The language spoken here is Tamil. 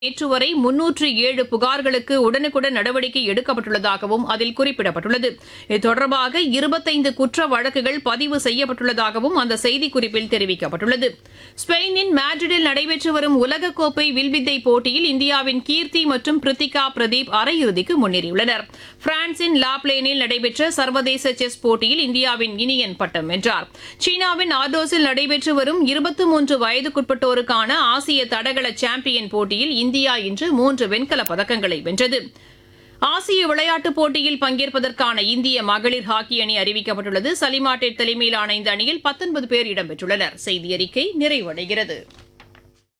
நேற்று வரை முன்னூற்று ஏழு புகார்களுக்கு உடனுக்குடன் நடவடிக்கை எடுக்கப்பட்டுள்ளதாகவும் அதில் குறிப்பிடப்பட்டுள்ளது இது தொடர்பாக இருபத்தைந்து குற்ற வழக்குகள் பதிவு செய்யப்பட்டுள்ளதாகவும் அந்த செய்திக்குறிப்பில் தெரிவிக்கப்பட்டுள்ளது ஸ்பெயினின் மேட்ரிடில் நடைபெற்று வரும் உலகக்கோப்பை வில்வித்தை போட்டியில் இந்தியாவின் கீர்த்தி மற்றும் பிரித்திகா பிரதீப் அரையிறுதிக்கு முன்னேறியுள்ளனர் பிரான்சின் லாப்லேனில் நடைபெற்ற சர்வதேச செஸ் போட்டியில் இந்தியாவின் இனியன் பட்டம் வென்றார் சீனாவின் ஆர்டோஸில் நடைபெற்று வரும் இருபத்தி மூன்று வயதுக்குட்பட்டோருக்கான ஆசிய தடகள சாம்பியன் போட்டியில் இந்தியா இன்று மூன்று வெண்கலப் பதக்கங்களை வென்றது ஆசிய விளையாட்டுப் போட்டியில் பங்கேற்பதற்கான இந்திய மகளிர் ஹாக்கி அணி அறிவிக்கப்பட்டுள்ளது சலிமாட்டேட் தலைமையிலான இந்த அணியில் பத்தொன்பது பேர் இடம்பெற்றுள்ளனர் செய்தி அறிக்கை நிறைவடைகிறது